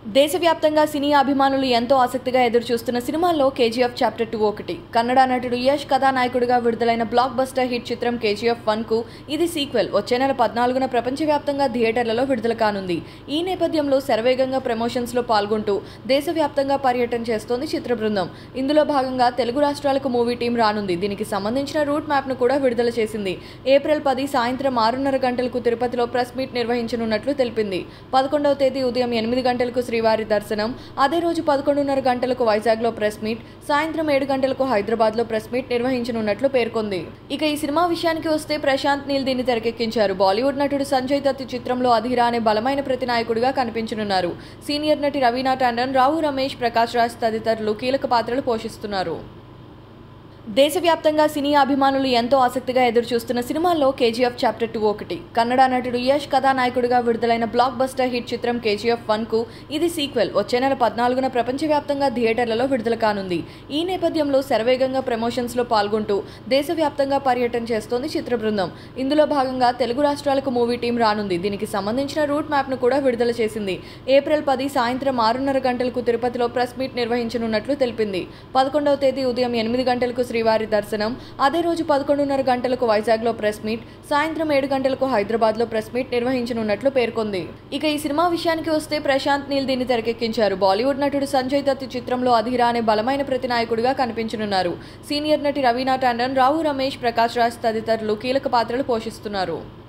దేశవ్యాప్తంగా సినీ అభిమానులు ఎంతో ఆసక్తిగా ఎదురుచూస్తున్న సినిమాల్లో కేజీఎఫ్ చాప్టర్ టూ ఒకటి కన్నడ నటుడు యష్ కథానాయకుడిగా విడుదలైన బ్లాక్ బస్టర్ హిట్ చిత్రం కేజీఎఫ్ వన్ కు ఇది సీక్వెల్ వచ్చే నెల పద్నాలుగున ప్రపంచవ్యాప్తంగా థియేటర్లలో విడుదల కానుంది ఈ నేపథ్యంలో శరవేగంగా ప్రమోషన్స్ లో పాల్గొంటూ దేశవ్యాప్తంగా పర్యటన చేస్తోంది చిత్ర బృందం ఇందులో భాగంగా తెలుగు రాష్ట్రాలకు మూవీ టీం రానుంది దీనికి సంబంధించిన రూట్ మ్యాప్ ను కూడా విడుదల చేసింది ఏప్రిల్ పది సాయంత్రం ఆరున్నర గంటలకు తిరుపతిలో ప్రెస్ మీట్ నిర్వహించనున్నట్లు తెలిపింది పదకొండవ తేదీ ఉదయం ఎనిమిది గంటలకు శ్రీవారి దర్శనం అదే రోజు పదకొండున్నర గంటలకు వైజాగ్లో ప్రెస్ మీట్ సాయంత్రం ఏడు గంటలకు హైదరాబాద్లో ప్రెస్ మీట్ నిర్వహించనున్నట్లు పేర్కొంది ఇక ఈ సినిమా విషయానికి వస్తే ప్రశాంత్ నీల్ దీన్ని తెరకెక్కించారు బాలీవుడ్ నటుడు సంజయ్ దత్ చిత్రంలో అధిరా అనే బలమైన ప్రతినాయకుడిగా కనిపించనున్నారు సీనియర్ నటి రవీనా టాండన్ రావు రమేష్ ప్రకాష్ రాజ్ తదితరులు కీలక పాత్రలు పోషిస్తున్నారు దేశవ్యాప్తంగా సినీ అభిమానులు ఎంతో ఆసక్తిగా ఎదురుచూస్తున్న సినిమాల్లో కేజీఎఫ్ చాప్టర్ టూ ఒకటి కన్నడ నటుడు యష్ కథానాయకుడిగా విడుదలైన బ్లాక్ బస్టర్ హిట్ చిత్రం కేజీఎఫ్ వన్ కు ఇది సీక్వెల్ వచ్చే నెల పద్నాలుగున ప్రపంచవ్యాప్తంగా థియేటర్లలో విడుదల కానుంది ఈ నేపథ్యంలో శరవేగంగా ప్రమోషన్స్ లో పాల్గొంటూ దేశవ్యాప్తంగా పర్యటన చేస్తోంది చిత్ర బృందం ఇందులో భాగంగా తెలుగు రాష్ట్రాలకు మూవీ టీం రానుంది దీనికి సంబంధించిన రూట్ మ్యాప్ ను కూడా విడుదల చేసింది ఏప్రిల్ పది సాయంత్రం ఆరున్నర గంటలకు తిరుపతిలో ప్రెస్ మీట్ నిర్వహించనున్నట్లు తెలిపింది పదకొండవ తేదీ ఉదయం ఎనిమిది గంటలకు శ్రీవారి దర్శనం అదే రోజు పదకొండున్నర గంటలకు వైజాగ్లో ప్రెస్ మీట్ సాయంత్రం ఏడు గంటలకు హైదరాబాద్లో ప్రెస్ మీట్ నిర్వహించనున్నట్లు పేర్కొంది ఇక ఈ సినిమా విషయానికి వస్తే ప్రశాంత్ నీల్ దీన్ని తెరకెక్కించారు బాలీవుడ్ నటుడు సంజయ్ దత్ చిత్రంలో అధిరా అనే బలమైన ప్రతినాయకుడిగా కనిపించనున్నారు సీనియర్ నటి రవీనా టాండన్ రావు రమేష్ ప్రకాష్ రాజ్ తదితరులు కీలక పాత్రలు పోషిస్తున్నారు